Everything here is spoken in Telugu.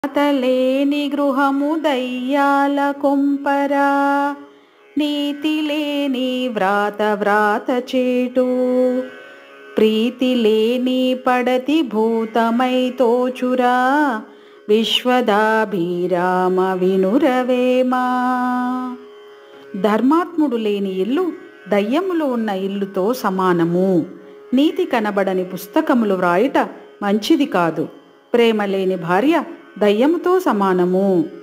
అతలేని గృహము దయ్యాల కొంపరా నీతి లేని వ్రాత వ్రాత చేటు ప్రీతి లేని పడతి భూతమై తోచురా విశ్వదాభిరామ వినురవేమా ధర్మాత్ముడు లేని ఇల్లు దయ్యములు ఉన్న ఇల్లుతో సమానము నీతి కనబడని పుస్తకములు వ్రాయుట మంచిది కాదు ప్రేమ లేని భార్య దయ్యముతో సమానము